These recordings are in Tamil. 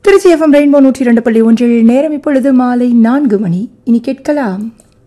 திருச்சி எஃப்எம் ரெயின்போ நூற்றி இரண்டு புள்ளி ஒன்றில் நேரம் இப்பொழுது மாலை நான்கு மணி இனி கேட்கலாம்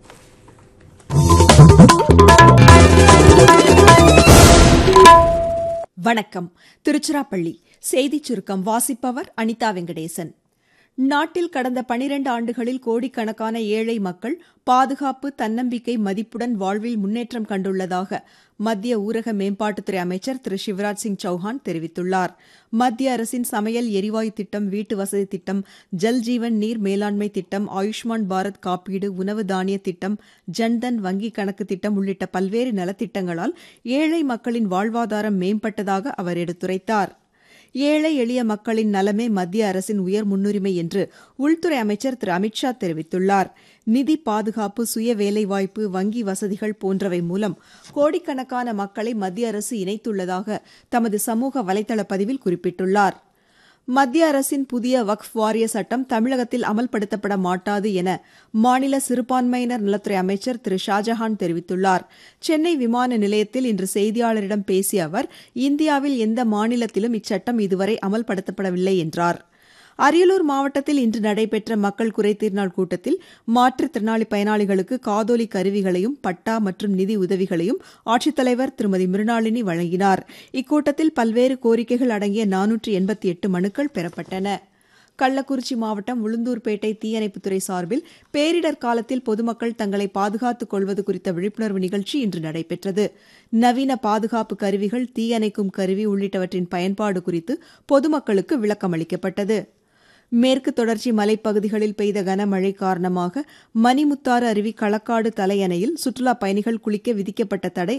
வணக்கம் திருச்சிராப்பள்ளி செய்திச் சுருக்கம் வாசிப்பவர் அனிதா வெங்கடேசன் நாட்டில் கடந்த பனிரண்டு ஆண்டுகளில் கோடிக்கணக்கான ஏழை மக்கள் பாதுகாப்பு தன்னம்பிக்கை மதிப்புடன் வாழ்வில் முன்னேற்றம் கண்டுள்ளதாக மத்திய ஊரக மேம்பாட்டுத்துறை அமைச்சர் திரு சிவராஜ் சிங் சௌஹான் தெரிவித்துள்ளார் மத்திய அரசின் சமையல் எரிவாயு திட்டம் வீட்டு வசதி திட்டம் ஜல் ஜீவன் நீர் மேலாண்மை திட்டம் ஆயுஷ்மான் பாரத் காப்பீடு உணவு தானிய திட்டம் ஜன்தன் வங்கிக் கணக்கு திட்டம் உள்ளிட்ட பல்வேறு நலத்திட்டங்களால் ஏழை மக்களின் வாழ்வாதாரம் மேம்பட்டதாக அவர் எடுத்துரைத்தார் ஏழை எளிய மக்களின் நலமே மத்திய அரசின் உயர் முன்னுரிமை என்று உள்துறை அமைச்சர் திரு அமித்ஷா தெரிவித்துள்ளார் நிதி பாதுகாப்பு சுய வேலைவாய்ப்பு வங்கி வசதிகள் போன்றவை மூலம் கோடிக்கணக்கான மக்களை மத்திய அரசு இணைத்துள்ளதாக தமது சமூக வலைதள பதிவில் குறிப்பிட்டுள்ளார் மத்திய அரசின் புதிய வக்ஃப் வாரிய சட்டம் தமிழகத்தில் அமல்படுத்தப்பட மாட்டாது என மாநில சிறுபான்மையினர் நலத்துறை அமைச்சர் திரு ஷாஜஹான் தெரிவித்துள்ளார் சென்னை விமான நிலையத்தில் இன்று செய்தியாளரிடம் பேசிய அவர் இந்தியாவில் எந்த மாநிலத்திலும் இச்சட்டம் இதுவரை அமல்படுத்தப்படவில்லை என்றார் அரியலூர் மாவட்டத்தில் இன்று நடைபெற்ற மக்கள் குறைதீர் நாள் கூட்டத்தில் மாற்றுத்திறனாளி பயனாளிகளுக்கு காதோலி கருவிகளையும் பட்டா மற்றும் நிதி உதவிகளையும் ஆட்சித்தலைவர் திருமதி மிருணாளினி வழங்கினார் இக்கூட்டத்தில் பல்வேறு கோரிக்கைகள் அடங்கிய நானூற்று எண்பத்தி எட்டு மனுக்கள் பெறப்பட்டன கள்ளக்குறிச்சி மாவட்டம் உளுந்தூர்பேட்டை தீயணைப்புத்துறை சார்பில் பேரிடர் காலத்தில் பொதுமக்கள் தங்களை பாதுகாத்துக் கொள்வது குறித்த விழிப்புணர்வு நிகழ்ச்சி இன்று நடைபெற்றது நவீன பாதுகாப்பு கருவிகள் தீயணைக்கும் கருவி உள்ளிட்டவற்றின் பயன்பாடு குறித்து பொதுமக்களுக்கு விளக்கம் அளிக்கப்பட்டது மேற்கு தொடர்ச்சி மலைப்பகுதிகளில் பெய்த கனமழை காரணமாக மணிமுத்தாறு அருவி களக்காடு தலையணையில் சுற்றுலாப் பயணிகள் குளிக்க விதிக்கப்பட்ட தடை